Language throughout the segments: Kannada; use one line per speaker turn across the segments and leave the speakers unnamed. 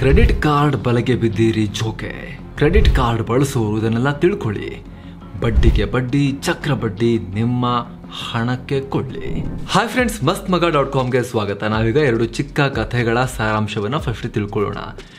ಕ್ರೆಡಿಟ್ ಕಾರ್ಡ್ ಬಲೆಗೆ ಬಿದ್ದೀರಿ ಜೋಕೆ ಕ್ರೆಡಿಟ್ ಕಾರ್ಡ್ ಬಳಸುವವರು ಇದನ್ನೆಲ್ಲ ತಿಳ್ಕೊಳ್ಳಿ ಬಡ್ಡಿಗೆ ಬಡ್ಡಿ ಚಕ್ರ ಬಡ್ಡಿ ನಿಮ್ಮ ಹಣಕ್ಕೆ ಕೊಳ್ಳಿ ಹಾಯ್ ಫ್ರೆಂಡ್ಸ್ ಮಸ್ತ್ ಮಗ ಡಾಟ್ ಕಾಮ್ಗೆ ಸ್ವಾಗತ ನಾವೀಗ ಎರಡು ಚಿಕ್ಕ ಕಥೆಗಳ ಸಾರಾಂಶವನ್ನು ಫಸ್ಟ್ ತಿಳ್ಕೊಳ್ಳೋಣ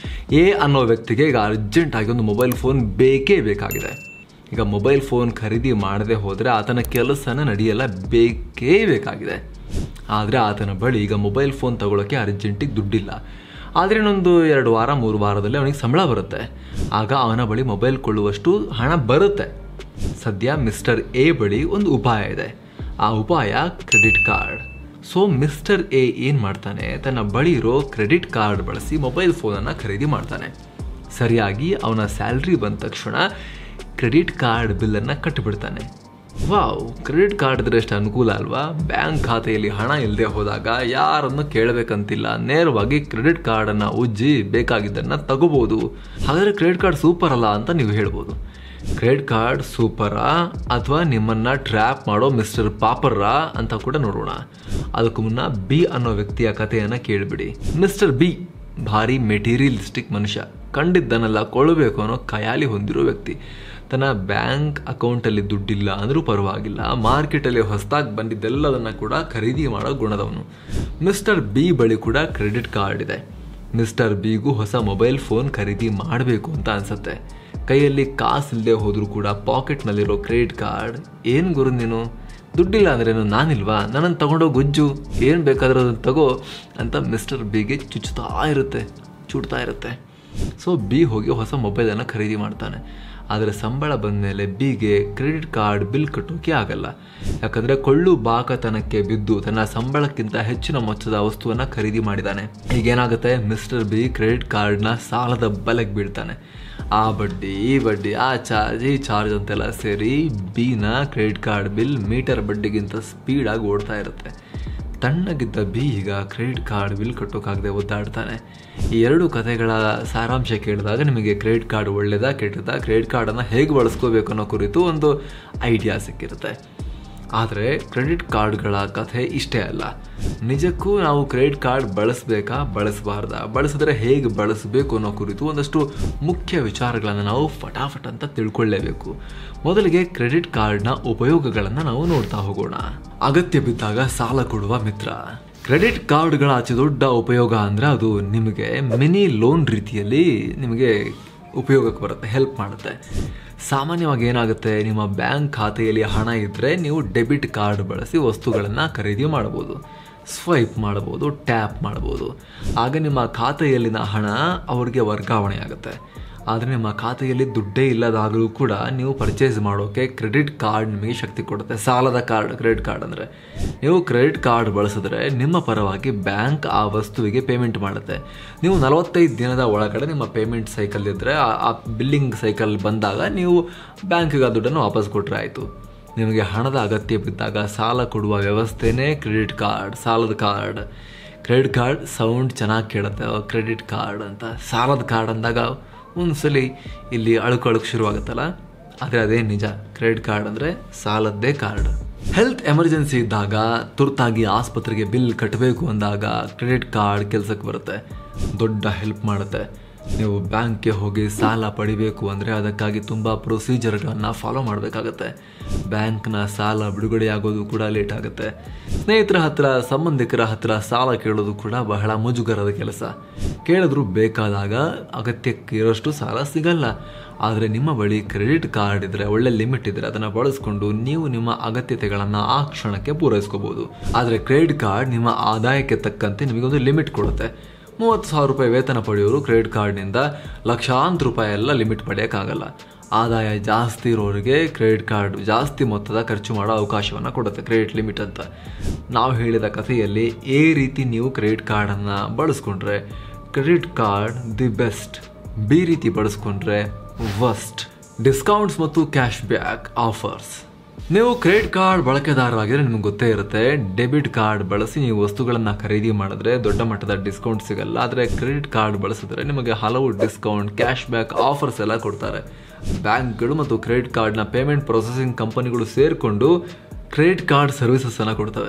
ಎ ಅನ್ನೋ ವ್ಯಕ್ತಿಗೆ ಈಗ ಅರ್ಜೆಂಟ್ ಆಗಿ ಒಂದು ಮೊಬೈಲ್ ಫೋನ್ ಬೇಕೇ ಬೇಕಾಗಿದೆ ಈಗ ಮೊಬೈಲ್ ಫೋನ್ ಖರೀದಿ ಮಾಡದೆ ಹೋದರೆ ಆತನ ಕೆಲಸನ ನಡೆಯಲ್ಲ ಬೇಕೇ ಬೇಕಾಗಿದೆ ಆದರೆ ಆತನ ಬಳಿ ಈಗ ಮೊಬೈಲ್ ಫೋನ್ ತಗೊಳ್ಳೋಕ್ಕೆ ಅರ್ಜೆಂಟಿಗೆ ದುಡ್ಡಿಲ್ಲ ಆದರೆ ಇನ್ನೊಂದು ಎರಡು ವಾರ ಮೂರು ವಾರದಲ್ಲಿ ಅವನಿಗೆ ಸಂಬಳ ಬರುತ್ತೆ ಆಗ ಅವನ ಬಳಿ ಮೊಬೈಲ್ ಕೊಳ್ಳುವಷ್ಟು ಹಣ ಬರುತ್ತೆ ಸದ್ಯ ಮಿಸ್ಟರ್ ಎ ಬಳಿ ಒಂದು ಉಪಾಯ ಇದೆ ಆ ಉಪಾಯ credit card so mister A ಏನು ಮಾಡ್ತಾನೆ ತನ್ನ ಬಳಿ ಇರೋ ಕ್ರೆಡಿಟ್ ಕಾರ್ಡ್ ಬಳಸಿ ಮೊಬೈಲ್ ಫೋನನ್ನು ಖರೀದಿ ಮಾಡ್ತಾನೆ ಸರಿಯಾಗಿ ಅವನ ಸ್ಯಾಲ್ರಿ ಬಂದ ತಕ್ಷಣ ಕ್ರೆಡಿಟ್ ಕಾರ್ಡ್ ಬಿಲ್ಲನ್ನು ಕಟ್ಟಿಬಿಡ್ತಾನೆ ವಾವ್ ಕ್ರೆಡಿಟ್ ಕಾರ್ಡ್ ಇದ್ರೆ ಎಷ್ಟು ಅನುಕೂಲ ಅಲ್ವಾ ಬ್ಯಾಂಕ್ ಖಾತೆಯಲ್ಲಿ ಹಣ ಇಲ್ಲದೆ ಹೋದಾಗ ಯಾರನ್ನು ಕೇಳಬೇಕಂತಿಲ್ಲ ನೇರವಾಗಿ ಕ್ರೆಡಿಟ್ ಕಾರ್ಡನ್ನು ಉಜ್ಜಿ ಬೇಕಾಗಿದ್ದನ್ನು ತಗೋಬೋದು ಹಾಗಾದರೆ ಕ್ರೆಡಿಟ್ ಕಾರ್ಡ್ ಸೂಪರ್ ಅಲ್ಲ ಅಂತ ನೀವು ಹೇಳ್ಬೋದು ಕ್ರೆಡಿಟ್ ಕಾರ್ಡ್ ಸೂಪರಾ ಅಥವಾ ನಿಮ್ಮನ್ನ ಟ್ರ್ಯಾಪ್ ಮಾಡೋ ಮಿಸ್ಟರ್ ಪಾಪರ್ರಾ ಅಂತ ಕೂಡ ನೋಡೋಣ ಅದಕ್ಕೂ ಮುನ್ನ ಬಿ ಅನ್ನೋ ವ್ಯಕ್ತಿಯ ಕಥೆಯನ್ನು ಕೇಳಿಬಿಡಿ ಮಿಸ್ಟರ್ ಬಿ ಭಾರಿ ಮೆಟೀರಿಯಲಿಸ್ಟಿಕ್ ಮನುಷ್ಯ ಕಂಡಿದ್ದನ್ನೆಲ್ಲ ಕೊಳ್ಳಬೇಕು ಅನ್ನೋ ಖಯಾಲಿ ಹೊಂದಿರೋ ವ್ಯಕ್ತಿ ತನ್ನ ಬ್ಯಾಂಕ್ ಅಕೌಂಟಲ್ಲಿ ದುಡ್ಡಿಲ್ಲ ಅಂದರೂ ಪರವಾಗಿಲ್ಲ ಮಾರ್ಕೆಟಲ್ಲಿ ಹೊಸದಾಗಿ ಬಂದಿದ್ದೆಲ್ಲದನ್ನು ಕೂಡ ಖರೀದಿ ಮಾಡೋ ಗುಣದವನು ಮಿಸ್ಟರ್ ಬಿ ಬಳಿ ಕೂಡ ಕ್ರೆಡಿಟ್ ಕಾರ್ಡ್ ಇದೆ ಮಿಸ್ಟರ್ ಬಿಗೂ ಹೊಸ ಮೊಬೈಲ್ ಫೋನ್ ಖರೀದಿ ಮಾಡಬೇಕು ಅಂತ ಅನ್ಸುತ್ತೆ ಕೈಯಲ್ಲಿ ಕಾಸಿಲ್ಲದೆ ಹೋದರೂ ಕೂಡ ಪಾಕೆಟ್ನಲ್ಲಿರೋ ಕ್ರೆಡಿಟ್ ಕಾರ್ಡ್ ಏನು ಗುರು ನೀನು ದುಡ್ಡಿಲ್ಲ ಅಂದ್ರೇನು ನಾನಿಲ್ವಾ ನನ್ನನ್ನು ತಗೊಂಡೋಗಿ ಗುಜ್ಜು ಏನು ಬೇಕಾದ್ರೆ ಅದನ್ನು ತಗೋ ಅಂತ ಮಿಸ್ಟರ್ ಬಿಗೆ ಚುಚ್ಚುತ್ತಾ ಇರುತ್ತೆ ಚುಡ್ತಾ ಇರುತ್ತೆ ಸೊ ಬಿ ಹೋಗಿ ಹೊಸ ಮೊಬೈಲನ್ನು ಖರೀದಿ ಮಾಡ್ತಾನೆ ಆದರೆ ಸಂಬಳ ಬಂದ ಮೇಲೆ ಬಿಗೆ ಕ್ರೆಡಿಟ್ ಕಾರ್ಡ್ ಬಿಲ್ ಕಟ್ಟೋಕೆ ಆಗಲ್ಲ ಯಾಕಂದರೆ ಕೊಳ್ಳು ಬಾಕತನಕ್ಕೆ ಬಿದ್ದು ತನ್ನ ಸಂಬಳಕ್ಕಿಂತ ಹೆಚ್ಚಿನ ಮೊತ್ತದ ವಸ್ತುವನ್ನು ಖರೀದಿ ಮಾಡಿದ್ದಾನೆ ಈಗೇನಾಗುತ್ತೆ ಮಿಸ್ಟರ್ ಬಿ ಕ್ರೆಡಿಟ್ ಕಾರ್ಡ್ನ ಸಾಲದ ಬಲೆಗೆ ಬೀಳ್ತಾನೆ ಆ ಬಡ್ಡಿ ಈ ಬಡ್ಡಿ ಆ ಚಾರ್ಜ್ ಈ ಚಾರ್ಜ್ ಅಂತೆಲ್ಲ ಸೇರಿ ಬಿನ ಕ್ರೆಡಿಟ್ ಕಾರ್ಡ್ ಬಿಲ್ ಮೀಟರ್ ಬಡ್ಡಿಗಿಂತ ಸ್ಪೀಡಾಗಿ ಓಡ್ತಾ ಇರುತ್ತೆ ತಣ್ಣಗಿದ್ದ ಬಿ ಈಗ ಕ್ರೆಡಿಟ್ ಕಾರ್ಡ್ ಬಿಲ್ ಕಟ್ಟೋಕ್ಕಾಗದೆ ಒದ್ದಾಡ್ತಾನೆ ಈ ಎರಡು ಕಥೆಗಳ ಸಾರಾಂಶ ಕೇಳಿದಾಗ ನಿಮಗೆ ಕ್ರೆಡಿಟ್ ಕಾರ್ಡ್ ಒಳ್ಳೆಯದಾ ಕೆಟ್ಟದಾ ಕ್ರೆಡಿಟ್ ಕಾರ್ಡನ್ನು ಹೇಗೆ ಬಳಸ್ಕೋಬೇಕು ಅನ್ನೋ ಕುರಿತು ಒಂದು ಐಡಿಯಾ ಸಿಕ್ಕಿರುತ್ತೆ ಆದರೆ ಕ್ರೆಡಿಟ್ ಕಾರ್ಡ್ಗಳ ಕಥೆ ಇಷ್ಟೇ ಅಲ್ಲ ನಿಜಕ್ಕೂ ನಾವು ಕ್ರೆಡಿಟ್ ಕಾರ್ಡ್ ಬಳಸಬೇಕಾ ಬಳಸಬಾರ್ದಾ ಬಳಸಿದ್ರೆ ಹೇಗೆ ಬಳಸಬೇಕು ಅನ್ನೋ ಕುರಿತು ಒಂದಷ್ಟು ಮುಖ್ಯ ವಿಚಾರಗಳನ್ನು ನಾವು ಫಟಾಫಟ್ ಅಂತ ತಿಳ್ಕೊಳ್ಳೇಬೇಕು ಮೊದಲಿಗೆ ಕ್ರೆಡಿಟ್ ಕಾರ್ಡ್ನ ಉಪಯೋಗಗಳನ್ನು ನಾವು ನೋಡ್ತಾ ಹೋಗೋಣ ಅಗತ್ಯ ಬಿದ್ದಾಗ ಸಾಲ ಕೊಡುವ ಮಿತ್ರ ಕ್ರೆಡಿಟ್ ಕಾರ್ಡ್ಗಳ ಅತಿ ದೊಡ್ಡ ಉಪಯೋಗ ಅಂದರೆ ಅದು ನಿಮಗೆ ಮಿನಿ ಲೋನ್ ರೀತಿಯಲ್ಲಿ ನಿಮಗೆ ಉಪಯೋಗಕ್ಕೆ ಬರುತ್ತೆ ಹೆಲ್ಪ್ ಮಾಡುತ್ತೆ ಸಾಮಾನ್ಯವಾಗಿ ಏನಾಗುತ್ತೆ ನಿಮ್ಮ ಬ್ಯಾಂಕ್ ಖಾತೆಯಲ್ಲಿ ಹಣ ಇದ್ದರೆ ನೀವು ಡೆಬಿಟ್ ಕಾರ್ಡ್ ಬಳಸಿ ವಸ್ತುಗಳನ್ನು ಖರೀದಿ ಮಾಡ್ಬೋದು ಸ್ವೈಪ್ ಮಾಡ್ಬೋದು ಟ್ಯಾಪ್ ಮಾಡ್ಬೋದು ಆಗ ನಿಮ್ಮ ಖಾತೆಯಲ್ಲಿನ ಹಣ ಅವ್ರಿಗೆ ವರ್ಗಾವಣೆ ಆಗುತ್ತೆ ಆದರೆ ನಿಮ್ಮ ಖಾತೆಯಲ್ಲಿ ದುಡ್ಡೇ ಇಲ್ಲದಾಗಲೂ ಕೂಡ ನೀವು ಪರ್ಚೇಸ್ ಮಾಡೋಕ್ಕೆ ಕ್ರೆಡಿಟ್ ಕಾರ್ಡ್ ನಿಮಗೆ ಶಕ್ತಿ ಕೊಡುತ್ತೆ ಸಾಲದ ಕಾರ್ಡ್ ಕ್ರೆಡಿಟ್ ಕಾರ್ಡ್ ಅಂದರೆ ನೀವು ಕ್ರೆಡಿಟ್ ಕಾರ್ಡ್ ಬಳಸಿದ್ರೆ ನಿಮ್ಮ ಪರವಾಗಿ ಬ್ಯಾಂಕ್ ಆ ವಸ್ತುವಿಗೆ ಪೇಮೆಂಟ್ ಮಾಡುತ್ತೆ ನೀವು ನಲವತ್ತೈದು ದಿನದ ಒಳಗಡೆ ನಿಮ್ಮ ಪೇಮೆಂಟ್ ಸೈಕಲ್ ಇದ್ದರೆ ಆ ಬಿಲ್ಲಿಂಗ್ ಸೈಕಲ್ ಬಂದಾಗ ನೀವು ಬ್ಯಾಂಕಿಗೆ ಆ ದುಡ್ಡನ್ನು ವಾಪಸ್ ಕೊಟ್ಟರೆ ಆಯಿತು ನಿಮಗೆ ಹಣದ ಅಗತ್ಯ ಬಿದ್ದಾಗ ಸಾಲ ಕೊಡುವ ವ್ಯವಸ್ಥೆನೇ ಕ್ರೆಡಿಟ್ ಕಾರ್ಡ್ ಸಾಲದ ಕಾರ್ಡ್ ಕ್ರೆಡಿಟ್ ಕಾರ್ಡ್ ಸೌಂಡ್ ಚೆನ್ನಾಗಿ ಕೇಳುತ್ತೆ ಕ್ರೆಡಿಟ್ ಕಾರ್ಡ್ ಅಂತ ಸಾಲದ ಕಾರ್ಡ್ ಅಂದಾಗ ಒಂದ್ಸಲಿ ಇಲ್ಲಿ ಅಳುಕು ಅಳುಕು ಶುರುವಾಗುತ್ತಲ್ಲ ಆದರೆ ಅದೇ ನಿಜ ಕ್ರೆಡಿಟ್ ಕಾರ್ಡ್ ಅಂದರೆ ಸಾಲದ್ದೇ ಕಾರ್ಡ್ ಹೆಲ್ತ್ ಎಮರ್ಜೆನ್ಸಿ ಇದ್ದಾಗ ತುರ್ತಾಗಿ ಆಸ್ಪತ್ರೆಗೆ ಬಿಲ್ ಕಟ್ಟಬೇಕು ಅಂದಾಗ ಕ್ರೆಡಿಟ್ ಕಾರ್ಡ್ ಕೆಲಸಕ್ಕೆ ಬರುತ್ತೆ ದೊಡ್ಡ ಹೆಲ್ಪ್ ಮಾಡುತ್ತೆ ನೀವು ಬ್ಯಾಂಕ್ಗೆ ಹೋಗಿ ಸಾಲ ಪಡಿಬೇಕು ಅಂದರೆ ಅದಕ್ಕಾಗಿ ತುಂಬ ಪ್ರೊಸೀಜರ್ಗಳನ್ನು ಫಾಲೋ ಮಾಡಬೇಕಾಗತ್ತೆ ಬ್ಯಾಂಕ್ನ ಸಾಲ ಬಿಡುಗಡೆಯಾಗೋದು ಕೂಡ ಲೇಟ್ ಆಗುತ್ತೆ ಸ್ನೇಹಿತರ ಹತ್ರ ಸಂಬಂಧಿಕರ ಹತ್ರ ಸಾಲ ಕೇಳೋದು ಕೂಡ ಬಹಳ ಮುಜುಗರದ ಕೆಲಸ ಕೇಳಿದ್ರು ಬೇಕಾದಾಗ ಅಗತ್ಯಕ್ಕೆ ಇರೋಷ್ಟು ಸಾಲ ಸಿಗಲ್ಲ ಆದರೆ ನಿಮ್ಮ ಬಳಿ ಕ್ರೆಡಿಟ್ ಕಾರ್ಡ್ ಇದ್ದರೆ ಒಳ್ಳೆ ಲಿಮಿಟ್ ಇದ್ದರೆ ಅದನ್ನು ಬಳಸ್ಕೊಂಡು ನೀವು ನಿಮ್ಮ ಅಗತ್ಯತೆಗಳನ್ನು ಆ ಕ್ಷಣಕ್ಕೆ ಪೂರೈಸ್ಕೋಬೋದು ಆದರೆ ಕ್ರೆಡಿಟ್ ಕಾರ್ಡ್ ನಿಮ್ಮ ಆದಾಯಕ್ಕೆ ತಕ್ಕಂತೆ ನಿಮಗೊಂದು ಲಿಮಿಟ್ ಕೊಡುತ್ತೆ ಮೂವತ್ತು ಸಾವಿರ ರೂಪಾಯಿ ವೇತನ ಪಡೆಯೋರು ಕ್ರೆಡಿಟ್ ಕಾರ್ಡ್ನಿಂದ ಲಕ್ಷಾಂತರ ರೂಪಾಯಿ ಎಲ್ಲ ಲಿಮಿಟ್ ಪಡೆಯೋಕ್ಕಾಗಲ್ಲ ಆದಾಯ ಜಾಸ್ತಿ ಇರೋರಿಗೆ ಕ್ರೆಡಿಟ್ ಕಾರ್ಡ್ ಜಾಸ್ತಿ ಮೊತ್ತದ ಖರ್ಚು ಮಾಡೋ ಅವಕಾಶವನ್ನು ಕೊಡುತ್ತೆ ಕ್ರೆಡಿಟ್ ಲಿಮಿಟ್ ಅಂತ ನಾವು ಹೇಳಿದ ಕಥೆಯಲ್ಲಿ ಈ ರೀತಿ ನೀವು ಕ್ರೆಡಿಟ್ ಕಾರ್ಡನ್ನು ಬಳಸ್ಕೊಂಡ್ರೆ credit card the best B ರೀತಿ ಬಳಸ್ಕೊಂಡ್ರೆ ವಸ್ಟ್ ಡಿಸ್ಕೌಂಟ್ಸ್ ಮತ್ತು ಕ್ಯಾಶ್ ಬ್ಯಾಕ್ ಆಫರ್ಸ್ ನೀವು ಕ್ರೆಡಿಟ್ ಕಾರ್ಡ್ ಬಳಕೆದಾರರಾಗಿದ್ರೆ ನಿಮ್ಗೆ ಗೊತ್ತೇ ಇರುತ್ತೆ ಡೆಬಿಟ್ ಕಾರ್ಡ್ ಬಳಸಿ ನೀವು ವಸ್ತುಗಳನ್ನು ಖರೀದಿ ಮಾಡಿದ್ರೆ ದೊಡ್ಡ ಮಟ್ಟದ ಡಿಸ್ಕೌಂಟ್ ಸಿಗಲ್ಲ ಆದರೆ ಕ್ರೆಡಿಟ್ ಕಾರ್ಡ್ ಬಳಸಿದ್ರೆ ನಿಮಗೆ ಹಲವು ಡಿಸ್ಕೌಂಟ್ ಕ್ಯಾಶ್ ಬ್ಯಾಕ್ ಆಫರ್ಸ್ ಎಲ್ಲ ಕೊಡ್ತಾರೆ ಬ್ಯಾಂಕ್ಗಳು ಮತ್ತು ಕ್ರೆಡಿಟ್ ಕಾರ್ಡ್ನ ಪೇಮೆಂಟ್ ಪ್ರೊಸೆಸಿಂಗ್ ಕಂಪನಿಗಳು ಸೇರಿಕೊಂಡು ಕ್ರೆಡಿಟ್ ಕಾರ್ಡ್ ಸರ್ವಿಸಸ್ ಅನ್ನು ಕೊಡ್ತವೆ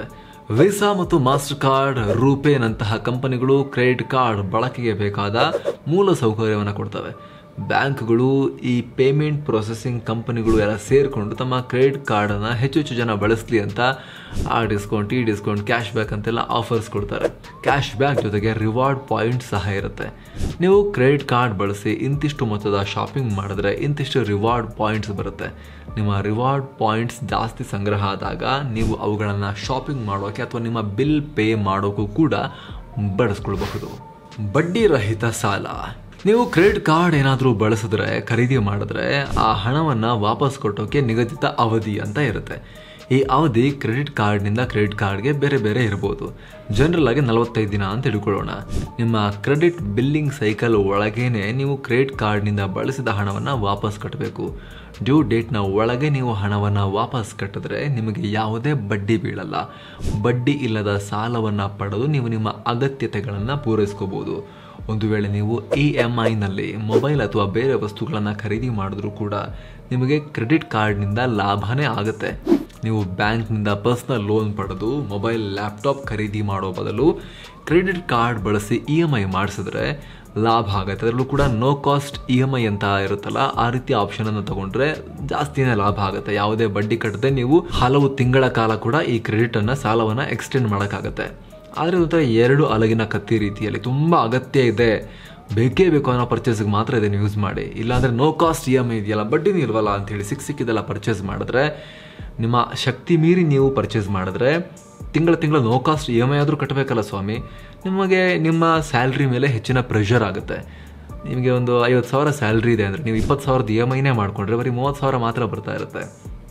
ವೀಸಾ ಮತ್ತು ಮಾಸ್ಟರ್ ಕಾರ್ಡ್ ರೂಪೇನಂತಹ ಕಂಪನಿಗಳು ಕ್ರೆಡಿಟ್ ಕಾರ್ಡ್ ಬಳಕೆಗೆ ಬೇಕಾದ ಮೂಲ ಸೌಕರ್ಯವನ್ನು ಕೊಡ್ತವೆ ಬ್ಯಾಂಕ್ಗಳು ಈ ಪೇಮೆಂಟ್ ಪ್ರೊಸೆಸಿಂಗ್ ಕಂಪನಿಗಳು ಎಲ್ಲ ಸೇರಿಕೊಂಡು ತಮ್ಮ ಕ್ರೆಡಿಟ್ ಕಾರ್ಡನ್ನು ಹೆಚ್ಚು ಹೆಚ್ಚು ಜನ ಬಳಸಲಿ ಅಂತ ಆ ಡಿಸ್ಕೌಂಟ್ ಈ ಡಿಸ್ಕೌಂಟ್ ಕ್ಯಾಶ್ ಬ್ಯಾಕ್ ಅಂತೆಲ್ಲ ಆಫರ್ಸ್ ಕೊಡ್ತಾರೆ ಕ್ಯಾಶ್ ಬ್ಯಾಕ್ ಜೊತೆಗೆ ರಿವಾರ್ಡ್ ಪಾಯಿಂಟ್ ಸಹ ಇರುತ್ತೆ ನೀವು ಕ್ರೆಡಿಟ್ ಕಾರ್ಡ್ ಬಳಸಿ ಇಂತಿಷ್ಟು ಮೊತ್ತದ ಶಾಪಿಂಗ್ ಮಾಡಿದ್ರೆ ಇಂತಿಷ್ಟು ರಿವಾರ್ಡ್ ಪಾಯಿಂಟ್ಸ್ ಬರುತ್ತೆ ನಿಮ್ಮ ರಿವಾರ್ಡ್ ಪಾಯಿಂಟ್ಸ್ ಜಾಸ್ತಿ ಸಂಗ್ರಹ ಆದಾಗ ನೀವು ಅವುಗಳನ್ನು ಶಾಪಿಂಗ್ ಮಾಡೋಕ್ಕೆ ಅಥವಾ ನಿಮ್ಮ ಬಿಲ್ ಪೇ ಮಾಡೋಕ್ಕೂ ಕೂಡ ಬಳಸ್ಕೊಳ್ಬಹುದು ಬಡ್ಡಿ ರಹಿತ ಸಾಲ ನೀವು ಕ್ರೆಡಿಟ್ ಕಾರ್ಡ್ ಏನಾದರೂ ಬಳಸಿದ್ರೆ ಖರೀದಿ ಮಾಡಿದ್ರೆ ಆ ಹಣವನ್ನು ವಾಪಸ್ ಕೊಟ್ಟೋಕೆ ನಿಗದಿತ ಅವಧಿ ಅಂತ ಇರುತ್ತೆ ಈ ಅವಧಿ ಕ್ರೆಡಿಟ್ ಕಾರ್ಡ್ನಿಂದ ಕ್ರೆಡಿಟ್ ಕಾರ್ಡ್ಗೆ ಬೇರೆ ಬೇರೆ ಇರ್ಬೋದು ಜನರಲ್ ಆಗಿ ನಲವತ್ತೈದು ದಿನ ಅಂತ ಹಿಡ್ಕೊಳ್ಳೋಣ ನಿಮ್ಮ ಕ್ರೆಡಿಟ್ ಬಿಲ್ಲಿಂಗ್ ಸೈಕಲ್ ಒಳಗೇನೆ ನೀವು ಕ್ರೆಡಿಟ್ ಕಾರ್ಡ್ನಿಂದ ಬಳಸಿದ ಹಣವನ್ನು ವಾಪಸ್ ಕಟ್ಟಬೇಕು ಡ್ಯೂ ಡೇಟ್ನ ಒಳಗೆ ನೀವು ಹಣವನ್ನು ವಾಪಸ್ ಕಟ್ಟಿದ್ರೆ ನಿಮಗೆ ಯಾವುದೇ ಬಡ್ಡಿ ಬೀಳಲ್ಲ ಬಡ್ಡಿ ಇಲ್ಲದ ಸಾಲವನ್ನು ಪಡೆದು ನೀವು ನಿಮ್ಮ ಅಗತ್ಯತೆಗಳನ್ನು ಪೂರೈಸ್ಕೋಬೋದು ಒಂದು ವೇಳೆ ನೀವು ಇ ಎಮ್ ಐನಲ್ಲಿ ಮೊಬೈಲ್ ಅಥವಾ ಬೇರೆ ವಸ್ತುಗಳನ್ನು ಖರೀದಿ ಮಾಡಿದ್ರೂ ಕೂಡ ನಿಮಗೆ ಕ್ರೆಡಿಟ್ ಕಾರ್ಡ್ನಿಂದ ಲಾಭನೇ ಆಗುತ್ತೆ ನೀವು ಬ್ಯಾಂಕ್ನಿಂದ ಪರ್ಸ್ನಲ್ ಲೋನ್ ಪಡೆದು ಮೊಬೈಲ್ ಲ್ಯಾಪ್ಟಾಪ್ ಖರೀದಿ ಮಾಡೋ ಬದಲು ಕ್ರೆಡಿಟ್ ಕಾರ್ಡ್ ಬಳಸಿ ಇ ಎಮ್ ಐ ಮಾಡಿಸಿದ್ರೆ ಲಾಭ ಆಗುತ್ತೆ ಅದರಲ್ಲೂ ಕೂಡ no cost E M I ಅಂತ ಇರುತ್ತಲ್ಲ ಆ ರೀತಿ ಆಪ್ಷನನ್ನು ತಗೊಂಡ್ರೆ ಜಾಸ್ತಿನೇ ಲಾಭ ಆಗುತ್ತೆ ಯಾವುದೇ ಬಡ್ಡಿ ಕಟ್ಟದೆ ನೀವು ಹಲವು ತಿಂಗಳ ಕಾಲ ಕೂಡ ಈ ಕ್ರೆಡಿಟನ್ನು ಸಾಲವನ್ನು ಎಕ್ಸ್ಟೆಂಡ್ ಮಾಡೋಕ್ಕಾಗತ್ತೆ ಆದರೆ ಒಂಥರ ಎರಡು ಅಲಗಿನ ಕತ್ತಿ ರೀತಿಯಲ್ಲಿ ತುಂಬ ಅಗತ್ಯ ಇದೆ ಬೇಕೇ ಬೇಕು ಅನ್ನೋ ಪರ್ಚೇಸ್ಗೆ ಮಾತ್ರ ಇದನ್ನು ಯೂಸ್ ಮಾಡಿ ಇಲ್ಲಾಂದರೆ no cost E M I ಇದೆಯಲ್ಲ ಬಡ್ಡಿನೂ ಇಲ್ವಲ್ಲ ಅಂಥೇಳಿ ಸಿಕ್ ಸಿಕ್ಕಿದೆಲ್ಲ ಪರ್ಚೇಸ್ ಮಾಡಿದ್ರೆ ನಿಮ್ಮ ಶಕ್ತಿ ಮೀರಿ ನೀವು ಪರ್ಚೇಸ್ ಮಾಡಿದ್ರೆ ತಿಂಗಳ ತಿಂಗಳ no cost E M I ಆದರೂ ಕಟ್ಟಬೇಕಲ್ಲ ಸ್ವಾಮಿ ನಿಮಗೆ ನಿಮ್ಮ ಸ್ಯಾಲ್ರಿ ಮೇಲೆ ಹೆಚ್ಚಿನ ಪ್ರೆಷರ್ ಆಗುತ್ತೆ ನಿಮಗೆ ಒಂದು ಐವತ್ತು ಸಾವಿರ ಸ್ಯಾಲ್ರಿ ಇದೆ ಅಂದರೆ ನೀವು ಇಪ್ಪತ್ತು ಸಾವಿರದ ಇ ಎಮ್ ಐನೇ ಮಾಡಿಕೊಂಡ್ರೆ ಬರೀ ಮೂವತ್ತು ಸಾವಿರ ಮಾತ್ರ ಬರ್ತಾ ಇರುತ್ತೆ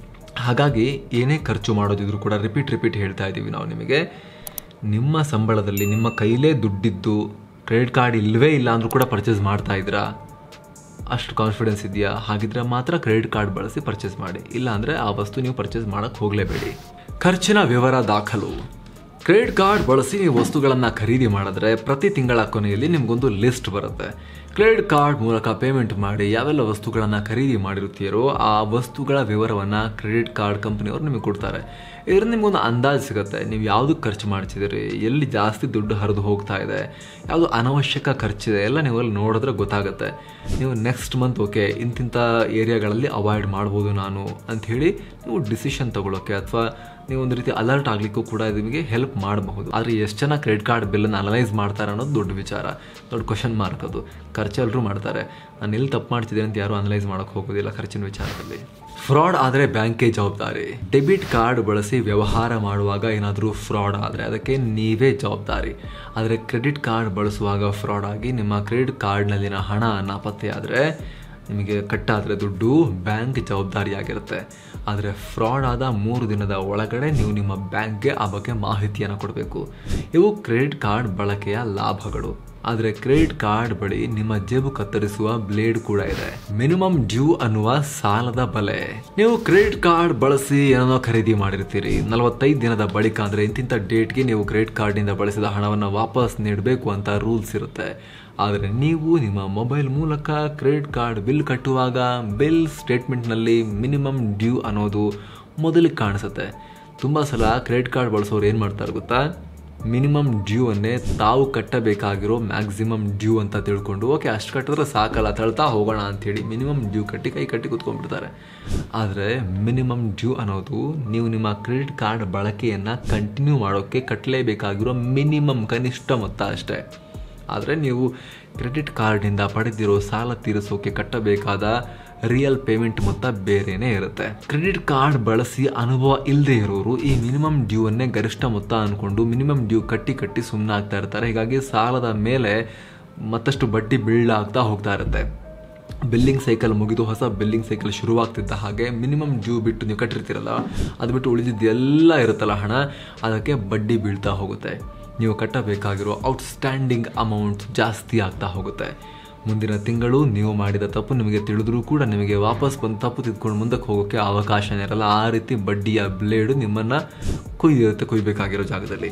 ಹಾಗಾಗಿ ಏನೇ ಖರ್ಚು ಮಾಡೋದಿದ್ರು ಕೂಡ ರಿಪೀಟ್ ರಿಪೀಟ್ ಹೇಳ್ತಾ ಇದ್ದೀವಿ ನಾವು ನಿಮಗೆ ನಿಮ್ಮ ಸಂಬಳದಲ್ಲಿ ನಿಮ್ಮ ಕೈಲೇ ದುಡ್ಡಿದ್ದು ಕ್ರೆಡಿಟ್ ಕಾರ್ಡ್ ಇಲ್ಲವೇ ಇಲ್ಲ ಅಂದರೂ ಕೂಡ ಪರ್ಚೇಸ್ ಮಾಡ್ತಾ ಇದ್ದೀರಾ ಅಷ್ಟು ಕಾನ್ಫಿಡೆನ್ಸ್ ಇದೆಯಾ ಹಾಗಿದ್ರೆ ಮಾತ್ರ ಕ್ರೆಡಿಟ್ ಕಾರ್ಡ್ ಬಳಸಿ ಪರ್ಚೇಸ್ ಮಾಡಿ ಇಲ್ಲ ಅಂದರೆ ಆ ವಸ್ತು ನೀವು ಪರ್ಚೇಸ್ ಮಾಡೋಕ್ಕೆ ಹೋಗಲೇಬೇಡಿ ಖರ್ಚಿನ ವಿವರ ದಾಖಲು ಕ್ರೆಡಿಟ್ ಕಾರ್ಡ್ ಬಳಸಿ ನೀವು ವಸ್ತುಗಳನ್ನು ಖರೀದಿ ಮಾಡಿದ್ರೆ ಪ್ರತಿ ತಿಂಗಳ ಕೊನೆಯಲ್ಲಿ ನಿಮಗೊಂದು ಲಿಸ್ಟ್ ಬರುತ್ತೆ ಕ್ರೆಡಿಟ್ ಕಾರ್ಡ್ ಮೂಲಕ ಪೇಮೆಂಟ್ ಮಾಡಿ ಯಾವೆಲ್ಲ ವಸ್ತುಗಳನ್ನು ಖರೀದಿ ಮಾಡಿರುತ್ತೀರೋ ಆ ವಸ್ತುಗಳ ವಿವರವನ್ನು ಕ್ರೆಡಿಟ್ ಕಾರ್ಡ್ ಕಂಪನಿಯವರು ನಿಮಗೆ ಕೊಡ್ತಾರೆ ಇದರಿಂದ ನಿಮಗೊಂದು ಅಂದಾಜು ಸಿಗುತ್ತೆ ನೀವು ಯಾವುದಕ್ಕೆ ಖರ್ಚು ಮಾಡ್ತಿದ್ದೀರಿ ಎಲ್ಲಿ ಜಾಸ್ತಿ ದುಡ್ಡು ಹರಿದು ಹೋಗ್ತಾ ಇದೆ ಯಾವುದು ಅನವಶ್ಯಕ ಖರ್ಚಿದೆ ಎಲ್ಲ ನೀವು ಅಲ್ಲಿ ನೋಡಿದ್ರೆ ಗೊತ್ತಾಗುತ್ತೆ ನೀವು ನೆಕ್ಸ್ಟ್ ಮಂತ್ ಓಕೆ ಇಂತಿಂಥ ಏರಿಯಾಗಳಲ್ಲಿ ಅವಾಯ್ಡ್ ಮಾಡ್ಬೋದು ನಾನು ಅಂಥೇಳಿ ನೀವು ಡಿಸಿಷನ್ ತಗೊಳ್ಳೋಕ್ಕೆ ಅಥವಾ ನೀವು ಒಂದು ರೀತಿ ಅಲರ್ಟ್ ಆಗಲಿಕ್ಕೂ ಕೂಡ ನಿಮಗೆ ಹೆಲ್ಪ್ ಮಾಡಬಹುದು ಆದರೆ ಎಷ್ಟು ಜನ ಕ್ರೆಡಿಟ್ ಕಾರ್ಡ್ ಬಿಲ್ಲನ್ನು ಅನಲೈಸ್ ಮಾಡ್ತಾರೆ ಅನ್ನೋದು ದೊಡ್ಡ ವಿಚಾರ ದೊಡ್ಡ ಕ್ವಶನ್ ಮಾರ್ಕ್ ಅದು ಖರ್ಚು ಎಲ್ಲರೂ ಮಾಡ್ತಾರೆ ನಾನು ಎಲ್ಲಿ ತಪ್ಪು ಮಾಡ್ತಿದ್ದೀನಿ ಅಂತ ಯಾರು ಅನಲೈಸ್ ಮಾಡೋಕ್ಕೆ ಹೋಗೋದಿಲ್ಲ ಖರ್ಚಿನ ವಿಚಾರದಲ್ಲಿ ಫ್ರಾಡ್ ಆದರೆ ಬ್ಯಾಂಕೇ ಜವಾಬ್ದಾರಿ ಡೆಬಿಟ್ ಕಾರ್ಡ್ ಬಳಸಿ ವ್ಯವಹಾರ ಮಾಡುವಾಗ ಏನಾದರೂ ಫ್ರಾಡ್ ಆದರೆ ಅದಕ್ಕೆ ನೀವೇ ಜವಾಬ್ದಾರಿ ಆದರೆ ಕ್ರೆಡಿಟ್ ಕಾರ್ಡ್ ಬಳಸುವಾಗ ಫ್ರಾಡ್ ಆಗಿ ನಿಮ್ಮ ಕ್ರೆಡಿಟ್ ಕಾರ್ಡ್ನಲ್ಲಿನ ಹಣ ನಾಪತ್ತೆ ಆದರೆ ನಿಮಗೆ ಕಟ್ಟಾದರೆ ದುಡ್ಡು ಬ್ಯಾಂಕ್ ಜವಾಬ್ದಾರಿಯಾಗಿರುತ್ತೆ ಆದರೆ ಫ್ರಾಡ್ ಆದ ಮೂರು ದಿನದ ಒಳಗಡೆ ನೀವು ನಿಮ್ಮ ಬ್ಯಾಂಕ್ಗೆ ಆ ಬಗ್ಗೆ ಮಾಹಿತಿಯನ್ನು ಕೊಡಬೇಕು ಇವು ಕ್ರೆಡಿಟ್ ಕಾರ್ಡ್ ಬಳಕೆಯ ಲಾಭಗಳು ಆದರೆ ಕ್ರೆಡಿಟ್ ಕಾರ್ಡ್ ಬಳಿ ನಿಮ್ಮ ಜೇಬು ಕತ್ತರಿಸುವ ಬ್ಲೇಡ್ ಕೂಡ ಇದೆ ಮಿನಿಮಮ್ ಡ್ಯೂ ಅನ್ನುವ ಸಾಲದ ಬಲೆ ನೀವು ಕ್ರೆಡಿಟ್ ಕಾರ್ಡ್ ಬಳಸಿ ಏನೋ ಖರೀದಿ ಮಾಡಿರ್ತೀರಿ ನಲವತ್ತೈದು ದಿನದ ಬಳಿಕ ಅಂದ್ರೆ ಇಂತಿಂಥ ಡೇಟ್ಗೆ ನೀವು ಕ್ರೆಡಿಟ್ ಕಾರ್ಡ್ನಿಂದ ಬಳಸಿದ ಹಣವನ್ನು ವಾಪಸ್ ನೀಡಬೇಕು ಅಂತ ರೂಲ್ಸ್ ಇರುತ್ತೆ ಆದರೆ ನೀವು ನಿಮ್ಮ ಮೊಬೈಲ್ ಮೂಲಕ ಕ್ರೆಡಿಟ್ ಕಾರ್ಡ್ ಬಿಲ್ ಕಟ್ಟುವಾಗ ಬಿಲ್ ಸ್ಟೇಟ್ಮೆಂಟ್ನಲ್ಲಿ ಮಿನಿಮಮ್ ಡ್ಯೂ ಅನ್ನೋದು ಮೊದಲಿಗೆ ಕಾಣಿಸುತ್ತೆ ತುಂಬ ಸಲ ಕ್ರೆಡಿಟ್ ಕಾರ್ಡ್ ಬಳಸೋರು ಏನು ಮಾಡ್ತಾರೆ ಗೊತ್ತಾ ಮಿನಿಮಮ್ ಡ್ಯೂ ಅನ್ನೇ ತಾವು ಕಟ್ಟಬೇಕಾಗಿರೋ ಮ್ಯಾಕ್ಸಿಮಮ್ ಡ್ಯೂ ಅಂತ ತಿಳ್ಕೊಂಡು ಓಕೆ ಅಷ್ಟು ಕಟ್ಟಿದ್ರೆ ಸಾಕಲ್ಲ ತಳ್ತಾ ಹೋಗೋಣ ಅಂಥೇಳಿ ಮಿನಿಮಮ್ ಡ್ಯೂ ಕಟ್ಟಿ ಕೈ ಕಟ್ಟಿ ಕುತ್ಕೊಂಡ್ಬಿಡ್ತಾರೆ ಆದರೆ ಮಿನಿಮಮ್ ಡ್ಯೂ ಅನ್ನೋದು ನೀವು ನಿಮ್ಮ ಕ್ರೆಡಿಟ್ ಕಾರ್ಡ್ ಬಳಕೆಯನ್ನು ಕಂಟಿನ್ಯೂ ಮಾಡೋಕ್ಕೆ ಕಟ್ಟಲೇಬೇಕಾಗಿರೋ ಮಿನಿಮಮ್ ಕನಿಷ್ಠ ಮೊತ್ತ ಅಷ್ಟೇ ಆದರೆ ನೀವು ಕ್ರೆಡಿಟ್ ಕಾರ್ಡ್ನಿಂದ ಪಡೆದಿರೋ ಸಾಲ ತೀರಿಸೋಕೆ ಕಟ್ಟಬೇಕಾದ ರಿಯಲ್ ಪೇಮೆಂಟ್ ಮೊತ್ತ ಬೇರೆನೇ ಇರುತ್ತೆ ಕ್ರೆಡಿಟ್ ಕಾರ್ಡ್ ಬಳಸಿ ಅನುಭವ ಇಲ್ಲದೆ ಇರೋರು ಈ ಮಿನಿಮಮ್ ಡ್ಯೂ ಅನ್ನೇ ಗರಿಷ್ಠ ಮೊತ್ತ ಅನ್ಕೊಂಡು ಮಿನಿಮಮ್ ಡ್ಯೂ ಕಟ್ಟಿ ಕಟ್ಟಿ ಸುಮ್ಮನೆ ಆಗ್ತಾ ಇರ್ತಾರೆ ಹೀಗಾಗಿ ಸಾಲದ ಮೇಲೆ ಮತ್ತಷ್ಟು ಬಡ್ಡಿ ಬೀಳಾಗ್ತಾ ಹೋಗ್ತಾ ಇರುತ್ತೆ ಬಿಲ್ಲಿಂಗ್ ಸೈಕಲ್ ಮುಗಿದು ಹೊಸ ಬಿಲ್ಲಿಂಗ್ ಸೈಕಲ್ ಶುರುವಾಗ್ತಿದ್ದ ಹಾಗೆ ಮಿನಿಮಮ್ ಡ್ಯೂ ಬಿಟ್ಟು ನೀವು ಕಟ್ಟಿರ್ತೀರಲ್ಲ ಅದು ಬಿಟ್ಟು ಉಳಿದಿದ್ದು ಎಲ್ಲ ಇರುತ್ತಲ್ಲ ಹಣ ಅದಕ್ಕೆ ಬಡ್ಡಿ ಬೀಳ್ತಾ ಹೋಗುತ್ತೆ ನೀವು ಕಟ್ಟಬೇಕಾಗಿರೋ ಔಟ್ಸ್ಟ್ಯಾಂಡಿಂಗ್ ಅಮೌಂಟ್ ಜಾಸ್ತಿ ಆಗ್ತಾ ಹೋಗುತ್ತೆ ಮುಂದಿನ ತಿಂಗಳು ನೀವು ಮಾಡಿದ ತಪ್ಪು ನಿಮಗೆ ತಿಳಿದ್ರೂ ಕೂಡ ನಿಮಗೆ ವಾಪಸ್ ಬಂದು ತಪ್ಪು ತಿದ್ಕೊಂಡು ಮುಂದಕ್ಕೆ ಹೋಗೋಕ್ಕೆ ಅವಕಾಶನೇ ಇರಲ್ಲ ಆ ರೀತಿ ಬಡ್ಡಿಯ ಬ್ಲೇಡು ನಿಮ್ಮನ್ನು ಕೊಯ್ದಿರುತ್ತೆ ಕೊಯ್ಬೇಕಾಗಿರೋ ಜಾಗದಲ್ಲಿ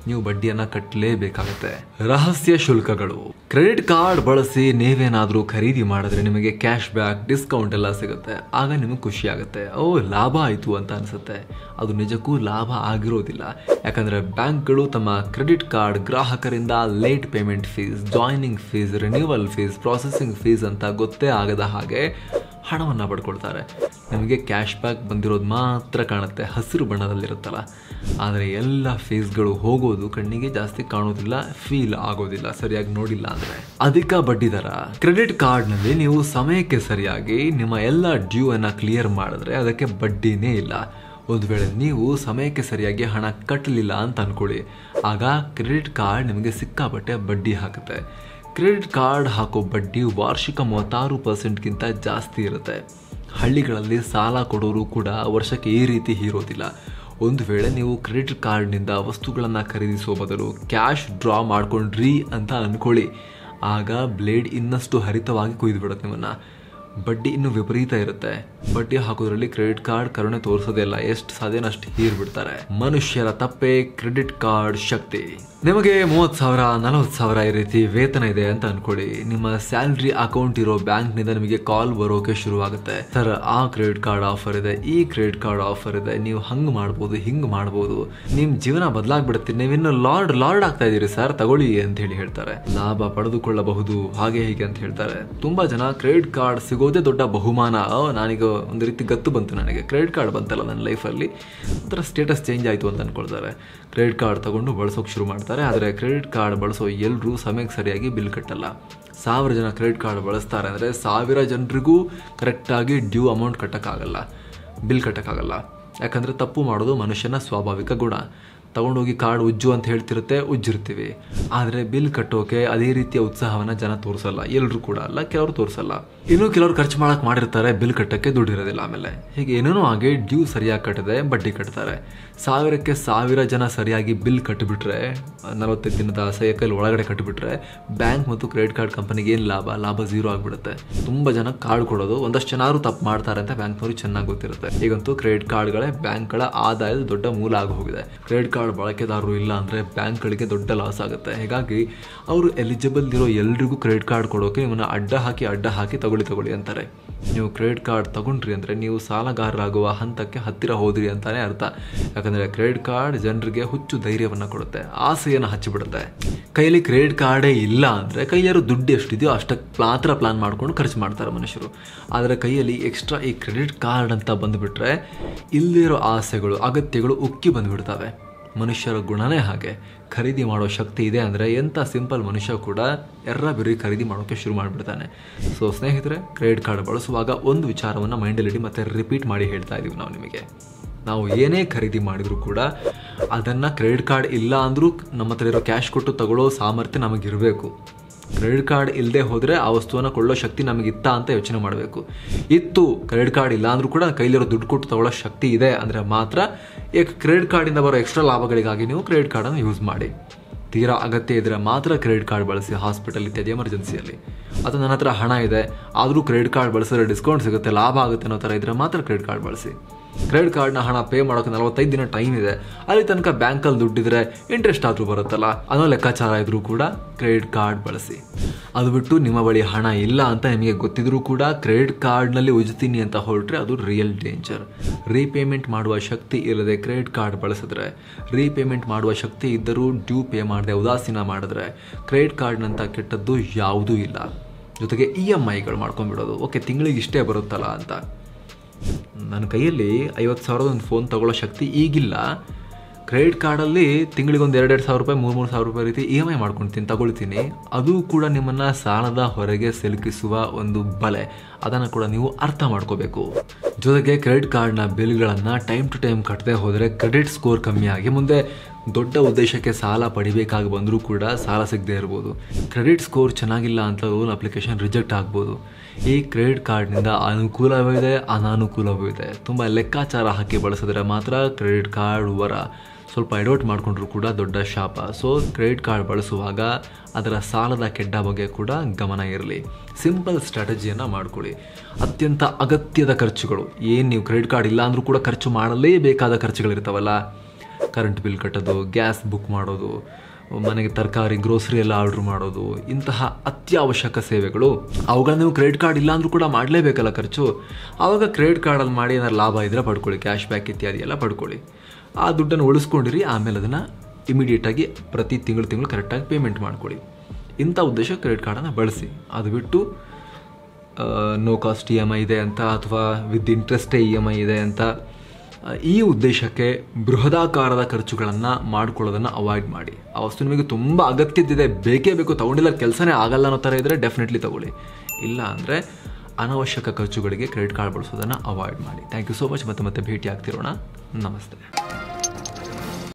ನೀವು ಬಡ್ಡಿಯನ್ನ ಕಟ್ಟಲೇಬೇಕಾಗುತ್ತೆ ರಹಸ್ಯ ಶುಲ್ಕಗಳು ಕ್ರೆಡಿಟ್ ಕಾರ್ಡ್ ಬಳಸಿ ನೀವೇನಾದ್ರೂ ಖರೀದಿ ಮಾಡಿದ್ರೆ ನಿಮಗೆ ಕ್ಯಾಶ್ ಬ್ಯಾಕ್ ಡಿಸ್ಕೌಂಟ್ ಎಲ್ಲ ಸಿಗುತ್ತೆ ಆಗ ನಿಮಗೆ ಖುಷಿ ಆಗುತ್ತೆ ಓ ಲಾಭ ಆಯಿತು ಅಂತ ಅನ್ಸುತ್ತೆ ಅದು ನಿಜಕ್ಕೂ ಲಾಭ ಆಗಿರೋದಿಲ್ಲ ಯಾಕಂದ್ರೆ ಬ್ಯಾಂಕ್ಗಳು ತಮ್ಮ ಕ್ರೆಡಿಟ್ ಕಾರ್ಡ್ ಗ್ರಾಹಕರಿಂದ late payment fees joining fees renewal fees processing fees ಅಂತ ಗೊತ್ತೇ ಆಗದ ಹಾಗೆ ಹಣವನ್ನು ಪಡ್ಕೊಳ್ತಾರೆ ನಿಮಗೆ ಕ್ಯಾಶ್ ಬ್ಯಾಕ್ ಬಂದಿರೋದು ಮಾತ್ರ ಕಾಣುತ್ತೆ ಹಸಿರು ಬಣ್ಣದಲ್ಲಿರುತ್ತಲ್ಲ ಆದರೆ ಎಲ್ಲ ಫೀಸ್ಗಳು ಹೋಗೋದು ಕಣ್ಣಿಗೆ ಜಾಸ್ತಿ ಕಾಣೋದಿಲ್ಲ ಫೀಲ್ ಆಗೋದಿಲ್ಲ ಸರಿಯಾಗಿ ನೋಡಿಲ್ಲ ಅಂದರೆ ಅಧಿಕ ಬಡ್ಡಿ ದರ ಕ್ರೆಡಿಟ್ ಕಾರ್ಡ್ನಲ್ಲಿ ನೀವು ಸಮಯಕ್ಕೆ ಸರಿಯಾಗಿ ನಿಮ್ಮ ಎಲ್ಲ ಡ್ಯೂ ಅನ್ನ ಕ್ಲಿಯರ್ ಮಾಡಿದ್ರೆ ಅದಕ್ಕೆ ಬಡ್ಡಿನೇ ಇಲ್ಲ ಒಂದು ವೇಳೆ ನೀವು ಸಮಯಕ್ಕೆ ಸರಿಯಾಗಿ ಹಣ ಕಟ್ಟಲಿಲ್ಲ ಅಂತ ಅನ್ಕೊಳ್ಳಿ ಆಗ ಕ್ರೆಡಿಟ್ ಕಾರ್ಡ್ ನಿಮಗೆ ಸಿಕ್ಕಾಪಟ್ಟೆ ಬಡ್ಡಿ ಹಾಕುತ್ತೆ ಕ್ರೆಡಿಟ್ ಕಾರ್ಡ್ ಹಾಕೋ ಬಡ್ಡಿ ವಾರ್ಷಿಕ ಮೂವತ್ತಾರು ಪರ್ಸೆಂಟ್ಗಿಂತ ಜಾಸ್ತಿ ಇರುತ್ತೆ ಹಳ್ಳಿಗಳಲ್ಲಿ ಸಾಲ ಕೊಡೋರು ಕೂಡ ವರ್ಷಕ್ಕೆ ಈ ರೀತಿ ಇರೋದಿಲ್ಲ ಒಂದು ವೇಳೆ ನೀವು ಕ್ರೆಡಿಟ್ ಕಾರ್ಡ್ನಿಂದ ವಸ್ತುಗಳನ್ನು ಖರೀದಿಸುವ ಬದಲು ಕ್ಯಾಶ್ ಡ್ರಾ ಮಾಡ್ಕೊಂಡ್ರಿ ಅಂತ ಅಂದ್ಕೊಳ್ಳಿ ಆಗ ಬ್ಲೇಡ್ ಇನ್ನಷ್ಟು ಹರಿತವಾಗಿ ಕೊಯ್ದು ಬಿಡುತ್ತೆ ನಿಮ್ಮನ್ನು ಬಡ್ಡಿ ಇನ್ನು ವಿಪರೀತ ಇರುತ್ತೆ ಬಡ್ಡಿ ಹಾಕೋದ್ರಲ್ಲಿ ಕ್ರೆಡಿಟ್ ಕಾರ್ಡ್ ಕರುಣೆ ತೋರಿಸೋದೇ ಇಲ್ಲ ಎಷ್ಟು ಸಾಧ್ಯನ ಅಷ್ಟು ಹೀರ್ ಬಿಡ್ತಾರೆ ಮನುಷ್ಯರ ತಪ್ಪೆ ಕ್ರೆಡಿಟ್ ಕಾರ್ಡ್ ಶಕ್ತಿ ನಿಮಗೆ ಮೂವತ್ ಸಾವಿರ ನಲವತ್ತು ಸಾವಿರ ಈ ರೀತಿ ವೇತನ ಇದೆ ಅಂತ ಅನ್ಕೊಳ್ಳಿ ನಿಮ್ಮ ಸ್ಯಾಲ್ರಿ ಅಕೌಂಟ್ ಇರೋ ಬ್ಯಾಂಕ್ ನಿಂದ ನಿಮಗೆ ಕಾಲ್ ಬರೋಕೆ ಶುರುವಾಗುತ್ತೆ ಸರ್ ಆ ಕ್ರೆಡಿಟ್ ಕಾರ್ಡ್ ಆಫರ್ ಇದೆ ಈ ಕ್ರೆಡಿಟ್ ಕಾರ್ಡ್ ಆಫರ್ ಇದೆ ನೀವು ಹಂಗ್ ಮಾಡ್ಬೋದು ಹಿಂಗ್ ಮಾಡ್ಬೋದು ನಿಮ್ ಜೀವನ ಬದಲಾಗ್ಬಿಡುತ್ತೆ ನೀವಿನ್ನು ಲಾರ್ಡ್ ಲಾರ್ಡ್ ಆಗ್ತಾ ಇದೀರಿ ಸರ್ ತಗೊಳ್ಳಿ ಅಂತ ಹೇಳಿ ಹೇಳ್ತಾರೆ ಲಾಭ ಪಡೆದುಕೊಳ್ಳಬಹುದು ಹಾಗೆ ಹೀಗೆ ಅಂತ ಹೇಳ್ತಾರೆ ತುಂಬಾ ಜನ ಕ್ರೆಡಿಟ್ ಕಾರ್ಡ್ ಸಿಗೋದೇ ದೊಡ್ಡ ಬಹುಮಾನ ಆ, ನಾನೀಗ ಒಂದು ರೀತಿ ಗತ್ತು ಬಂತು ನನಗೆ ಕ್ರೆಡಿಟ್ ಕಾರ್ಡ್ ಬಂತಲ್ಲ ನನ್ನ ಲೈಫಲ್ಲಿ ಒಂಥರ ಸ್ಟೇಟಸ್ ಚೇಂಜ್ ಆಯಿತು ಅಂತ ಅನ್ಕೊಳ್ತಾರೆ ಕ್ರೆಡಿಟ್ ಕಾರ್ಡ್ ತಗೊಂಡು ಬಳಸೋಕೆ ಶುರು ಮಾಡ್ತಾರೆ ಆದರೆ ಕ್ರೆಡಿಟ್ ಕಾರ್ಡ್ ಬಳಸೋ ಎಲ್ಲರೂ ಸಮಯಕ್ಕೆ ಸರಿಯಾಗಿ ಬಿಲ್ ಕಟ್ಟಲ್ಲ ಸಾವಿರ ಜನ ಕ್ರೆಡಿಟ್ ಕಾರ್ಡ್ ಬಳಸ್ತಾರೆ ಅಂದರೆ ಸಾವಿರ ಜನರಿಗೂ ಕರೆಕ್ಟಾಗಿ ಡ್ಯೂ ಅಮೌಂಟ್ ಕಟ್ಟೋಕ್ಕಾಗಲ್ಲ ಬಿಲ್ ಕಟ್ಟೋಕ್ಕಾಗಲ್ಲ ಯಾಕಂದರೆ ತಪ್ಪು ಮಾಡೋದು ಮನುಷ್ಯನ ಸ್ವಾಭಾವಿಕ ಗುಣ ತಗೊಂಡೋಗಿ ಕಾರ್ಡ್ ಉಜ್ಜು ಅಂತ ಹೇಳ್ತಿರುತ್ತೆ ಉಜ್ಜಿರ್ತೀವಿ ಆದರೆ ಬಿಲ್ ಕಟ್ಟೋಕೆ ಅದೇ ರೀತಿಯ ಉತ್ಸಾಹವನ್ನ ಜನ ತೋರಿಸಲ್ಲ ಎಲ್ಲರೂ ಕೂಡ ಅಲ್ಲ ಕೆಲವರು ತೋರಿಸಲ್ಲ ಇನ್ನು ಕೆಲವರು ಖರ್ಚು ಮಾಡಕ್ ಮಾಡಿರ್ತಾರೆ ಬಿಲ್ ಕಟ್ಟಕ್ಕೆ ದುಡ್ಡಿರೋದಿಲ್ಲ ಆಮೇಲೆ ಹೀಗೆ ಏನೇನೋ ಹಾಗೆ ಡ್ಯೂ ಸರಿಯಾಗಿ ಕಟ್ಟದೆ ಬಡ್ಡಿ ಕಟ್ತಾರೆ ಸಾವಿರಕ್ಕೆ ಸಾವಿರ ಜನ ಸರಿಯಾಗಿ ಬಿಲ್ ಕಟ್ಟಿಬಿಟ್ರೆ ನಲವತ್ತೈದು ದಿನದ ಸೈಕಲ್ ಒಳಗಡೆ ಕಟ್ಟಿಬಿಟ್ರೆ ಬ್ಯಾಂಕ್ ಮತ್ತು ಕ್ರೆಡಿಟ್ ಕಾರ್ಡ್ ಕಂಪನಿಗೆ ಏನು ಲಾಭ ಲಾಭ ಝೀರೋ ಆಗಿಬಿಡುತ್ತೆ ತುಂಬ ಜನ ಕಾರ್ಡ್ ಕೊಡೋದು ಒಂದಷ್ಟು ಜನರು ತಪ್ಪು ಮಾಡ್ತಾರೆ ಅಂತ ಬ್ಯಾಂಕ್ನವ್ರಿಗೆ ಚೆನ್ನಾಗಿ ಗೊತ್ತಿರುತ್ತೆ ಈಗಂತೂ ಕ್ರೆಡಿಟ್ ಕಾರ್ಡ್ಗಳೇ ಬ್ಯಾಂಕ್ಗಳ ಆದಾಯದ ದೊಡ್ಡ ಮೂಲ ಆಗಿ ಹೋಗಿದೆ ಕ್ರೆಡಿಟ್ ಕಾರ್ಡ್ ಬಳಕೆದಾರರು ಇಲ್ಲ ಅಂದರೆ ಬ್ಯಾಂಕ್ಗಳಿಗೆ ದೊಡ್ಡ ಲಾಸ್ ಆಗುತ್ತೆ ಹೀಗಾಗಿ ಅವರು ಎಲಿಜಿಬಲ್ ಇರೋ ಎಲ್ರಿಗೂ ಕ್ರೆಡಿಟ್ ಕಾರ್ಡ್ ಕೊಡೋಕೆ ನಿಮ್ಮನ್ನು ಅಡ್ಡ ಹಾಕಿ ಅಡ್ಡ ಹಾಕಿ ತಗೊಳ್ಳಿ ತಗೊಳ್ಳಿ ಅಂತಾರೆ ನೀವು ಕ್ರೆಡಿಟ್ ಕಾರ್ಡ್ ತಗೊಂಡ್ರಿ ಅಂದರೆ ನೀವು ಸಾಲಗಾರರಾಗುವ ಹಂತಕ್ಕೆ ಹತ್ತಿರ ಹೋದ್ರಿ ಅಂತಾನೆ ಅರ್ಥ ಯಾಕಂದರೆ ಕ್ರೆಡಿಟ್ ಕಾರ್ಡ್ ಜನರಿಗೆ ಹುಚ್ಚು ಧೈರ್ಯವನ್ನು ಕೊಡುತ್ತೆ ಆಸೆಯನ್ನು ಹಚ್ಚಿಬಿಡುತ್ತೆ ಕೈಯಲ್ಲಿ ಕ್ರೆಡಿಟ್ ಕಾರ್ಡೇ ಇಲ್ಲ ಅಂದರೆ ಕೈಯಾರು ದುಡ್ಡು ಎಷ್ಟಿದೆಯೋ ಅಷ್ಟಕ್ಕೆ ಮಾತ್ರ ಪ್ಲಾನ್ ಮಾಡ್ಕೊಂಡು ಖರ್ಚು ಮಾಡ್ತಾರೆ ಮನುಷ್ಯರು ಆದರೆ ಕೈಯಲ್ಲಿ ಎಕ್ಸ್ಟ್ರಾ ಈ ಕ್ರೆಡಿಟ್ ಕಾರ್ಡ್ ಅಂತ ಬಂದುಬಿಟ್ರೆ ಇಲ್ಲಿರೋ ಆಸೆಗಳು ಅಗತ್ಯಗಳು ಉಕ್ಕಿ ಬಂದುಬಿಡ್ತವೆ ಮನುಷ್ಯರ ಗುಣನೇ ಹಾಗೆ ಖರೀದಿ ಮಾಡೋ ಶಕ್ತಿ ಇದೆ ಅಂದರೆ ಎಂಥ ಸಿಂಪಲ್ ಮನುಷ್ಯ ಕೂಡ ಎರ್ರ ಬಿರಿ ಖರೀದಿ ಮಾಡೋಕ್ಕೆ ಶುರು ಮಾಡಿಬಿಡ್ತಾನೆ ಸೊ ಸ್ನೇಹಿತರೆ ಕ್ರೆಡಿಟ್ ಕಾರ್ಡ್ ಬಳಸುವಾಗ ಒಂದು ವಿಚಾರವನ್ನು ಮೈಂಡಲ್ಲಿಡಿ ಮತ್ತೆ ರಿಪೀಟ್ ಮಾಡಿ ಹೇಳ್ತಾ ಇದ್ದೀವಿ ನಾವು ನಿಮಗೆ ನಾವು ಏನೇ ಖರೀದಿ ಮಾಡಿದರೂ ಕೂಡ ಅದನ್ನು ಕ್ರೆಡಿಟ್ ಕಾರ್ಡ್ ಇಲ್ಲ ಅಂದರೂ ನಮ್ಮ ಹತ್ರ ಇರೋ ಕ್ಯಾಶ್ ಕೊಟ್ಟು ತಗೊಳ್ಳೋ ಸಾಮರ್ಥ್ಯ ನಮಗಿರಬೇಕು ಕ್ರೆಡಿಟ್ ಕಾರ್ಡ್ ಇಲ್ಲದೆ ಹೋದರೆ ಆ ವಸ್ತುವನ್ನು ಕೊಳ್ಳೋ ಶಕ್ತಿ ನಮಗಿತ್ತ ಅಂತ ಯೋಚನೆ ಮಾಡಬೇಕು ಇತ್ತು ಕ್ರೆಡಿಟ್ ಕಾರ್ಡ್ ಇಲ್ಲ ಅಂದರೂ ಕೂಡ ಕೈಲಿರೋ ದುಡ್ಡು ಕೊಟ್ಟು ತಗೊಳ್ಳೋ ಶಕ್ತಿ ಇದೆ ಅಂದರೆ ಮಾತ್ರ ಈ ಕ್ರೆಡಿಟ್ ಕಾರ್ಡಿಂದ ಬರೋ ಎಕ್ಸ್ಟ್ರಾ ಲಾಭಗಳಿಗಾಗಿ ನೀವು ಕ್ರೆಡಿಟ್ ಕಾರ್ಡನ್ನು ಯೂಸ್ ಮಾಡಿ ತೀರಾ ಅಗತ್ಯ ಇದ್ದರೆ ಮಾತ್ರ ಕ್ರೆಡಿಟ್ ಕಾರ್ಡ್ ಬಳಸಿ ಹಾಸ್ಪಿಟಲ್ ಇತ್ಯಾದಿ ಎಮರ್ಜೆನ್ಸಿಯಲ್ಲಿ ಅಥವಾ ನನ್ನ ಹತ್ರ ಹಣ ಇದೆ ಆದರೂ ಕ್ರೆಡಿಟ್ ಕಾರ್ಡ್ ಬಳಸಿದ್ರೆ ಡಿಸ್ಕೌಂಟ್ ಸಿಗುತ್ತೆ ಲಾಭ ಆಗುತ್ತೆ ಅನ್ನೋ ಥರ ಇದ್ದರೆ ಮಾತ್ರ ಕ್ರೆಡಿಟ್ ಕಾರ್ಡ್ ಬಳಸಿ ಕ್ರೆಡಿಟ್ ಕಾರ್ಡ್ನ ಹಣ ಪೇ ಮಾಡೋಕೆ ನಲವತ್ತೈದು ದಿನ ಟೈಮ್ ಇದೆ ಅಲ್ಲಿ ತನಕ ಬ್ಯಾಂಕಲ್ಲಿ ದುಡ್ಡಿದ್ರೆ ಇಂಟ್ರೆಸ್ಟ್ ಆದರೂ ಬರುತ್ತಲ್ಲ ಅನ್ನೋ ಲೆಕ್ಕಾಚಾರ ಇದ್ರೂ ಕೂಡ ಕ್ರೆಡಿಟ್ ಕಾರ್ಡ್ ಬಳಸಿ ಅದು ಬಿಟ್ಟು ನಿಮ್ಮ ಬಳಿ ಹಣ ಇಲ್ಲ ಅಂತ ನಿಮಗೆ ಗೊತ್ತಿದ್ರೂ ಕೂಡ ಕ್ರೆಡಿಟ್ ಕಾರ್ಡ್ನಲ್ಲಿ ಉಜ್ತೀನಿ ಅಂತ ಹೊರಟ್ರೆ ಅದು ರಿಯಲ್ ಡೇಂಜರ್ ರೀಪೇಮೆಂಟ್ ಮಾಡುವ ಶಕ್ತಿ ಇಲ್ಲದೆ ಕ್ರೆಡಿಟ್ ಕಾರ್ಡ್ ಬಳಸಿದ್ರೆ ರೀಪೇಮೆಂಟ್ ಮಾಡುವ ಶಕ್ತಿ ಇದ್ದರೂ ಡ್ಯೂ ಪೇ ಮಾಡದೆ ಉದಾಸೀನ ಮಾಡಿದ್ರೆ ಕ್ರೆಡಿಟ್ ಕಾರ್ಡ್ನಂತ ಕೆಟ್ಟದ್ದು ಯಾವುದೂ ಇಲ್ಲ ಜೊತೆಗೆ ಇ ಎಮ್ ಐಗಳು ಮಾಡ್ಕೊಂಡ್ಬಿಡೋದು ಓಕೆ ತಿಂಗಳಿಗೆ ಇಷ್ಟೇ ಬರುತ್ತಲ್ಲ ಅಂತ ನನ್ನ ಕೈಯಲ್ಲಿ ಐವತ್ತು ಸಾವಿರದ ಒಂದು ಫೋನ್ ತಗೊಳ್ಳೋ ಶಕ್ತಿ ಈಗಿಲ್ಲ ಕ್ರೆಡಿಟ್ ಕಾರ್ಡಲ್ಲಿ ತಿಂಗಳಿಗೆ ಒಂದು ಎರಡೆರಡು ಸಾವಿರ ರೂಪಾಯಿ ಮೂರು ಮೂರು ಸಾವಿರ ರೂಪಾಯಿ ರೀತಿ ಇ ಎಮ್ ಐ ಮಾಡ್ಕೊಳ್ತೀನಿ ತಗೊಳ್ತೀನಿ ಅದು ಕೂಡ ನಿಮ್ಮನ್ನು ಸಾಲದ ಹೊರಗೆ ಸಿಲುಕಿಸುವ ಒಂದು ಬಲೆ ಅದನ್ನು ಕೂಡ ನೀವು ಅರ್ಥ ಮಾಡ್ಕೋಬೇಕು ಜೊತೆಗೆ ಕ್ರೆಡಿಟ್ ಕಾರ್ಡ್ನ ಬಿಲ್ಗಳನ್ನು ಟೈಮ್ ಟು ಟೈಮ್ ಕಟ್ಟದೆ ಹೋದರೆ ಕ್ರೆಡಿಟ್ ಸ್ಕೋರ್ ಕಮ್ಮಿ ಆಗಿ ಮುಂದೆ ದೊಡ್ಡ ಉದ್ದೇಶಕ್ಕೆ ಸಾಲ ಪಡಿಬೇಕಾಗಿ ಬಂದರೂ ಕೂಡ ಸಾಲ ಸಿಗದೆ ಇರ್ಬೋದು ಕ್ರೆಡಿಟ್ ಸ್ಕೋರ್ ಚೆನ್ನಾಗಿಲ್ಲ ಅಂತ ಲೋನ್ ಅಪ್ಲಿಕೇಶನ್ ರಿಜೆಕ್ಟ್ ಆಗ್ಬೋದು ಈ ಕ್ರೆಡಿಟ್ ಕಾರ್ಡ್ನಿಂದ ಅನುಕೂಲವೂ ಇದೆ ಅನಾನುಕೂಲವೂ ಇದೆ ತುಂಬ ಲೆಕ್ಕಾಚಾರ ಹಾಕಿ ಬಳಸಿದ್ರೆ ಮಾತ್ರ ಕ್ರೆಡಿಟ್ ಕಾರ್ಡ್ ವರ ಸ್ವಲ್ಪ ಎಡವಟ್ ಮಾಡಿಕೊಂಡ್ರು ಕೂಡ ದೊಡ್ಡ ಶಾಪ ಸೊ ಕ್ರೆಡಿಟ್ ಕಾರ್ಡ್ ಬಳಸುವಾಗ ಅದರ ಸಾಲದ ಕೆಡ್ಡ ಬಗ್ಗೆ ಕೂಡ ಗಮನ ಇರಲಿ ಸಿಂಪಲ್ ಸ್ಟ್ರಾಟಜಿಯನ್ನು ಮಾಡ್ಕೊಳ್ಳಿ ಅತ್ಯಂತ ಅಗತ್ಯದ ಖರ್ಚುಗಳು ಏನು ನೀವು ಕ್ರೆಡಿಟ್ ಕಾರ್ಡ್ ಇಲ್ಲ ಅಂದರೂ ಕೂಡ ಖರ್ಚು ಮಾಡಲೇಬೇಕಾದ ಖರ್ಚುಗಳಿರ್ತಾವಲ್ಲ ಕರೆಂಟ್ ಬಿಲ್ ಕಟ್ಟೋದು ಗ್ಯಾಸ್ ಬುಕ್ ಮಾಡೋದು ಮನೆಗೆ ತರಕಾರಿ ಗ್ರೋಸರಿ ಎಲ್ಲ ಆರ್ಡ್ರ್ ಮಾಡೋದು ಇಂತಹ ಅತ್ಯವಶ್ಯಕ ಸೇವೆಗಳು ಅವುಗಳನ್ನ ನೀವು ಕ್ರೆಡಿಟ್ ಕಾರ್ಡ್ ಇಲ್ಲ ಅಂದ್ರೂ ಕೂಡ ಮಾಡಲೇಬೇಕಲ್ಲ ಖರ್ಚು ಆವಾಗ ಕ್ರೆಡಿಟ್ ಕಾರ್ಡಲ್ಲಿ ಮಾಡಿ ಏನಾದ್ರು ಲಾಭ ಇದ್ದರೆ ಪಡ್ಕೊಳ್ಳಿ ಕ್ಯಾಶ್ ಬ್ಯಾಕ್ ಇತ್ಯಾದಿ ಎಲ್ಲ ಪಡ್ಕೊಳ್ಳಿ ಆ ದುಡ್ಡನ್ನು ಉಳಿಸ್ಕೊಂಡಿರಿ ಆಮೇಲೆ ಅದನ್ನು ಇಮಿಡಿಯೇಟಾಗಿ ಪ್ರತಿ ತಿಂಗಳು ತಿಂಗಳು ಕರೆಕ್ಟಾಗಿ ಪೇಮೆಂಟ್ ಮಾಡ್ಕೊಳ್ಳಿ ಇಂಥ ಉದ್ದೇಶ ಕ್ರೆಡಿಟ್ ಕಾರ್ಡನ್ನು ಬಳಸಿ ಅದು ಬಿಟ್ಟು no cost E M I ಇದೆ ಅಂತ ಅಥವಾ ವಿತ್ ಇಂಟ್ರೆಸ್ಟೇ ಇ ಎಮ್ ಐ ಇದೆ ಅಂತ ಆ, ಈ ಉದ್ದೇಶಕ್ಕೆ ಬೃಹದಾಕಾರದ ಖರ್ಚುಗಳನ್ನು ಮಾಡ್ಕೊಳ್ಳೋದನ್ನು ಅವಾಯ್ಡ್ ಮಾಡಿ ಆ ವಸ್ತು ನಿಮಗೆ ತುಂಬ ಅಗತ್ಯದಿದೆ ಬೇಕೇ ಬೇಕು ತೊಗೊಂಡಿಲ್ಲ ಕೆಲಸನೇ ಆಗಲ್ಲ ಅನ್ನೋ ಥರ ಇದ್ದರೆ ಡೆಫಿನೆಟ್ಲಿ ತಗೊಳ್ಳಿ ಇಲ್ಲ ಅಂದರೆ ಅನವಶ್ಯಕ ಖರ್ಚುಗಳಿಗೆ ಕ್ರೆಡಿಟ್ ಕಾರ್ಡ್ ಬಳಸೋದನ್ನು ಅವಾಯ್ಡ್ ಮಾಡಿ ಥ್ಯಾಂಕ್ ಯು ಸೋ ಮಚ್ ಮತ್ತೆ ಮತ್ತೆ ಭೇಟಿ ಆಗ್ತಿರೋಣ ನಮಸ್ತೆ